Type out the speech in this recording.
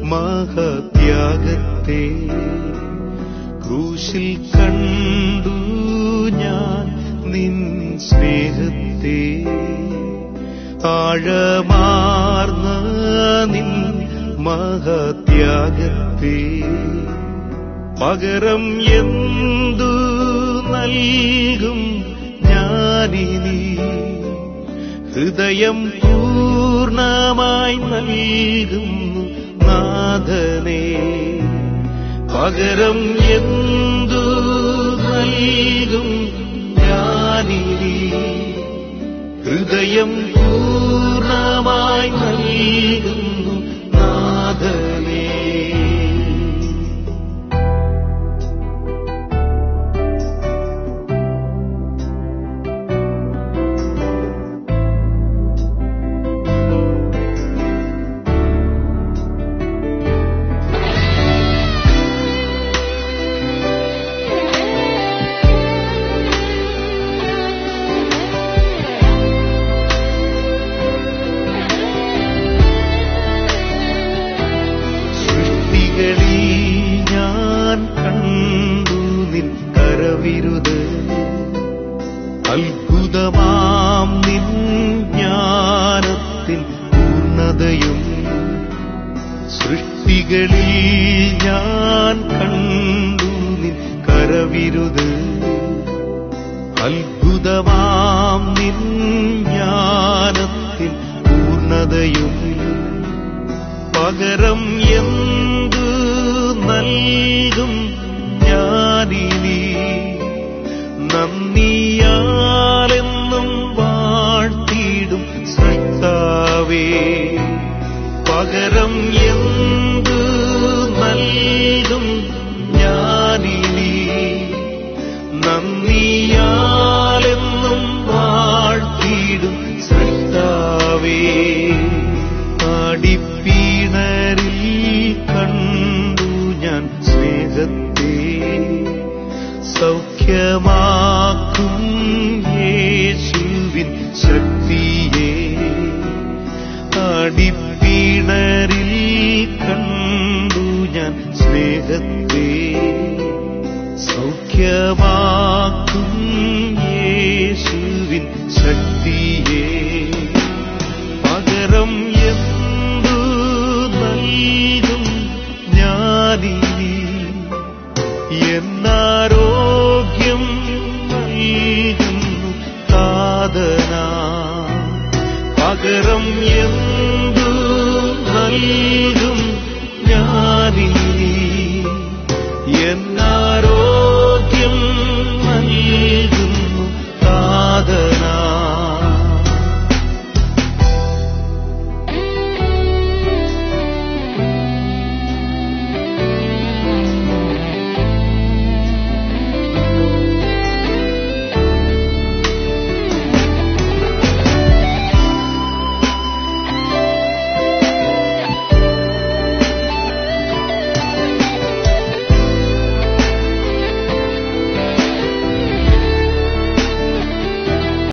മഹത്യാഗത്തെ ക്രൂശിൽ കണ്ടു ഞാൻ നിൻ സ്നേഹത്തെ ആഴമാർന്ന നിൻ മഹത്യാഗത്തെ പകരം എന്തു നൽകും ഞാനിനി ഹൃദയം പൂർണ്ണമായി നൽകുന്നു നാഥനെ പകരം എന്തു നൽകും ഞാനിനി ഹൃദയം പൂർണ്ണമായി നൽകുന്നു നാഥനേ സൃഷ്ടികളിൽ ഞാൻ കണ്ടു നിൻ കരവിരുത് അത്ഭുതമാം നിൻ ജ്ഞാനത്തിൻ പൂർണ്ണതയും സൃഷ്ടികളിൽ ഞാൻ കണ്ടു നിൻ കരവിരുത് അത്ഭുതമാം നിൻ ജ്ഞാനത്തിൻ പൂർണ്ണതയും പകരം എന്തു നൽകും ഞാനിനി നന്ദിയാലെന്നും വാഴ്ത്തിയിടും സത്താവേ പകരം എന്തു നൽകും ഞാനിനി നന്ദിയാലെന്നും വാഴ്ത്തിയിടും സത്താവേ ആടിപ്പീണരിൽ കണ്ടു ഞാൻ സ്നേഹത്തെ സൗഖ്യമാക്കും യേശുവിൻ ശക്തിയെ ആടിപ്പീണരിൽ കണ്ടു ഞാൻ സ്നേഹത്തെ സൗഖ്യമാക്കും യേശുവിൻ ശക്തി